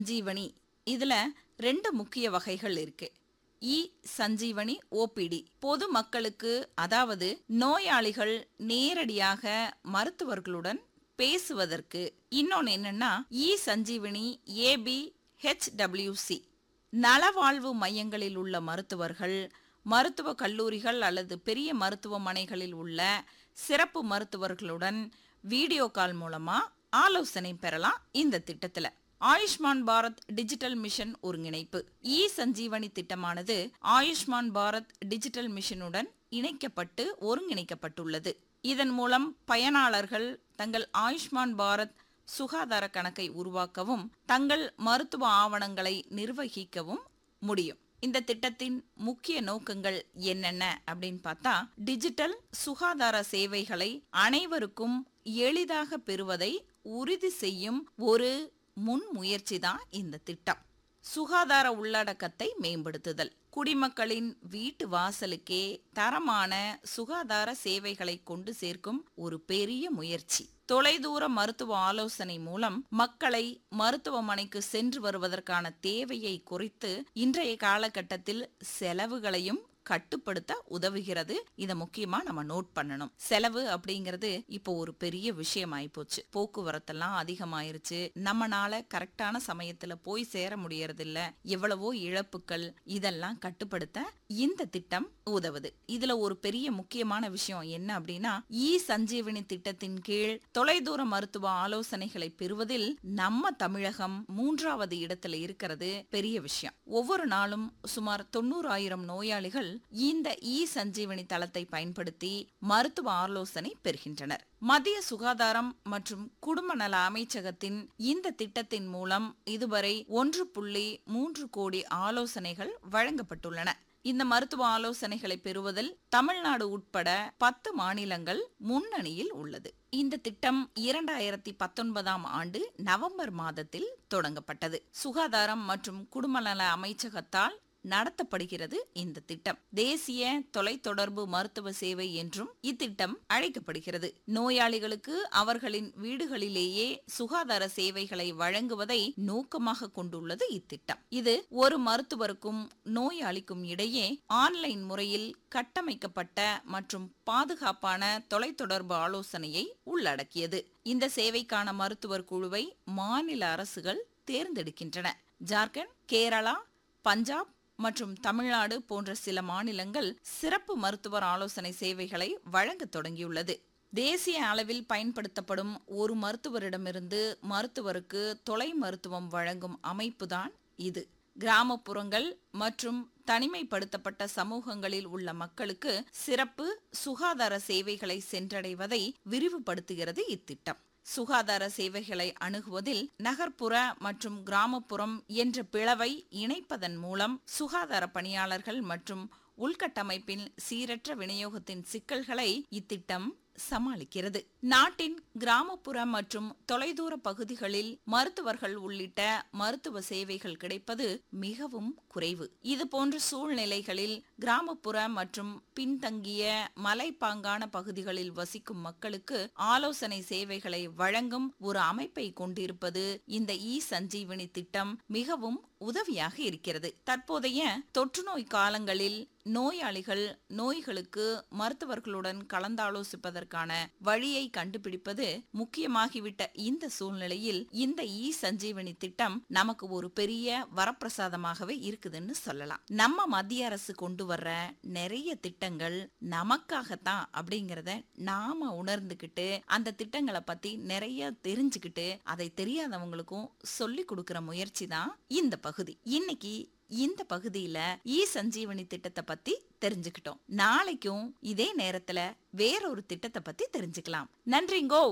ஜீவனி இதுல ரெண்டு முக்கிய வகைகள் இருக்கு இ சஞ்சீவனி ஓபிடி பொது மக்களுக்கு அதாவது நோயாளிகள் நேரடியாக மருத்துவர்களுடன் பேசுவதற்கு இன்னொன்னு என்னன்னா இ சஞ்சீவனி ஏபி ஹெச்டபிள்யூசி நலவாழ்வு மையங்களில் உள்ள மருத்துவர்கள் மருத்துவ கல்லூரிகள் அல்லது பெரிய மருத்துவமனைகளில் உள்ள சிறப்பு மருத்துவர்களுடன் வீடியோ கால் மூலமா ஆலோசனை பெறலாம் இந்த திட்டத்துல ஆயுஷ்மான் பாரத் டிஜிட்டல் மிஷன் ஒருங்கிணைப்பு இ சஞ்சீவனி திட்டமானது ஆயுஷ்மான் பாரத் டிஜிட்டல் மிஷனுடன் இணைக்கப்பட்டு ஒருங்கிணைக்கப்பட்டுள்ளது இதன் மூலம் பயனாளர்கள் தங்கள் ஆயுஷ்மான் பாரத் சுகாதார கணக்கை உருவாக்கவும் தங்கள் மருத்துவ ஆவணங்களை நிர்வகிக்கவும் முடியும் இந்த திட்டத்தின் முக்கிய நோக்கங்கள் என்னென்ன அப்படின்னு பார்த்தா டிஜிட்டல் சுகாதார சேவைகளை அனைவருக்கும் எளிதாக பெறுவதை உறுதி செய்யும் ஒரு முன்முயற்சி தான் இந்த திட்டம் சுகாதார உள்ளடக்கத்தை மேம்படுத்துதல் குடிமக்களின் வீட்டு வாசலுக்கே தரமான சுகாதார சேவைகளை கொண்டு சேர்க்கும் ஒரு பெரிய முயற்சி தொலைதூர மருத்துவ ஆலோசனை மூலம் மக்களை மருத்துவமனைக்கு சென்று வருவதற்கான தேவையை குறைத்து இன்றைய காலகட்டத்தில் செலவுகளையும் கட்டுப்படுத்த உதவுகிறது இத முக்கியமா நம்ம நோட் பண்ணணும் செலவு அப்படிங்கிறது இப்போ ஒரு பெரிய விஷயம் ஆயிப்போச்சு போக்குவரத்தெல்லாம் அதிகமாயிருச்சு நம்மனால கரெக்டான சமயத்துல போய் சேர முடியறது இல்ல எவ்வளவோ இழப்புகள் இதெல்லாம் கட்டுப்படுத்த இந்த திட்டம் உதவுது இதுல ஒரு பெரிய முக்கியமான விஷயம் என்ன அப்படின்னா இ சஞ்சீவனி திட்டத்தின் கீழ் தொலைதூர மருத்துவ ஆலோசனைகளை பெறுவதில் நம்ம தமிழகம் மூன்றாவது இடத்துல இருக்கிறது பெரிய விஷயம் ஒவ்வொரு நாளும் சுமார் தொண்ணூறாயிரம் நோயாளிகள் இந்த இ சஞ்சீவனி தளத்தை பயன்படுத்தி மருத்துவ ஆலோசனை பெறுகின்றனர் மத்திய சுகாதாரம் மற்றும் குடும்ப நல அமைச்சகத்தின் இந்த திட்டத்தின் மூலம் இதுவரை ஒன்று புள்ளி மூன்று கோடி ஆலோசனைகள் வழங்கப்பட்டுள்ளன இந்த மருத்துவ ஆலோசனைகளை பெறுவதில் தமிழ்நாடு உட்பட பத்து மாநிலங்கள் முன்னணியில் உள்ளது இந்த திட்டம் இரண்டாயிரத்தி பத்தொன்பதாம் ஆண்டு நவம்பர் மாதத்தில் தொடங்கப்பட்டது சுகாதாரம் மற்றும் குடும்ப நல அமைச்சகத்தால் நடத்தப்படுகிறது இந்த திட்டம் தேசிய தொலைத்தொடர்பு மருத்துவ சேவை என்றும் இத்திட்டம் அழைக்கப்படுகிறது நோயாளிகளுக்கு அவர்களின் வீடுகளிலேயே சுகாதார சேவைகளை வழங்குவதை நோக்கமாக கொண்டுள்ளது இத்திட்டம் இது ஒரு மருத்துவருக்கும் நோயாளிக்கும் இடையே ஆன்லைன் முறையில் கட்டமைக்கப்பட்ட மற்றும் பாதுகாப்பான தொலைத்தொடர்பு ஆலோசனையை உள்ளடக்கியது இந்த சேவைக்கான மருத்துவர் குழுவை மாநில அரசுகள் தேர்ந்தெடுக்கின்றன ஜார்க்கண்ட் கேரளா பஞ்சாப் மற்றும் தமிழ்நாடு போன்ற சில மாநிலங்கள் சிறப்பு மருத்துவர் ஆலோசனை சேவைகளை வழங்க தொடங்கியுள்ளது தேசிய அளவில் பயன்படுத்தப்படும் ஒரு மருத்துவரிடமிருந்து மருத்துவருக்கு தொலை மருத்துவம் வழங்கும் அமைப்புதான் இது கிராமப்புறங்கள் மற்றும் தனிமைப்படுத்தப்பட்ட சமூகங்களில் உள்ள மக்களுக்கு சிறப்பு சுகாதார சேவைகளை சென்றடைவதை விரிவுபடுத்துகிறது இத்திட்டம் சுகாதார சேவைகளை அணுகுவதில் நகர்ப்புற மற்றும் கிராமப்புறம் என்ற பிளவை இணைப்பதன் மூலம் சுகாதார பணியாளர்கள் மற்றும் உள்கட்டமைப்பின் சீரற்ற விநியோகத்தின் சிக்கல்களை இத்திட்டம் சமாளிக்கிறது நாட்டின் கிராமப்புற மற்றும் தொலைதூர பகுதிகளில் மருத்துவர்கள் உள்ளிட்ட மருத்துவ சேவைகள் கிடைப்பது மிகவும் குறைவு இது போன்ற சூழ்நிலைகளில் கிராமப்புற மற்றும் பின்தங்கிய மலைப்பாங்கான பகுதிகளில் வசிக்கும் மக்களுக்கு ஆலோசனை சேவைகளை வழங்கும் ஒரு அமைப்பை கொண்டிருப்பது இந்த இ சஞ்சீவனி திட்டம் மிகவும் உதவியாக இருக்கிறது தற்போதைய தொற்றுநோய் காலங்களில் நோயாளிகள் நோய்களுக்கு மருத்துவர்களுடன் கலந்தாலோசிப்பதற்கான வழியை கண்டுபிடிப்பது முக்கியமாகிவிட்ட இந்த சூழ்நிலையில் இந்த இ சஞ்சீவனி திட்டம் நமக்கு ஒரு பெரிய வரப்பிரசாதமாகவே இருக்குதுன்னு சொல்லலாம் நம்ம மத்திய அரசு கொண்டு வர்ற நிறைய திட்டங்கள் நமக்காகத்தான் அப்படிங்கறத நாம உணர்ந்துகிட்டு அந்த திட்டங்களை பத்தி நிறைய தெரிஞ்சுக்கிட்டு அதை தெரியாதவங்களுக்கும் சொல்லி கொடுக்கிற முயற்சி தான் இந்த பகுதி இன்னைக்கு இந்த பகுதியில இ சஞ்சீவனி திட்டத்தை பத்தி தெரிஞ்சுக்கிட்டோம் நாளைக்கும் இதே நேரத்துல வேறொரு திட்டத்தை பத்தி தெரிஞ்சுக்கலாம் நன்றிங்கோ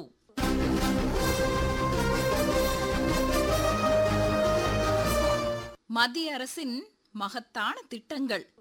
மத்திய அரசின் மகத்தான திட்டங்கள்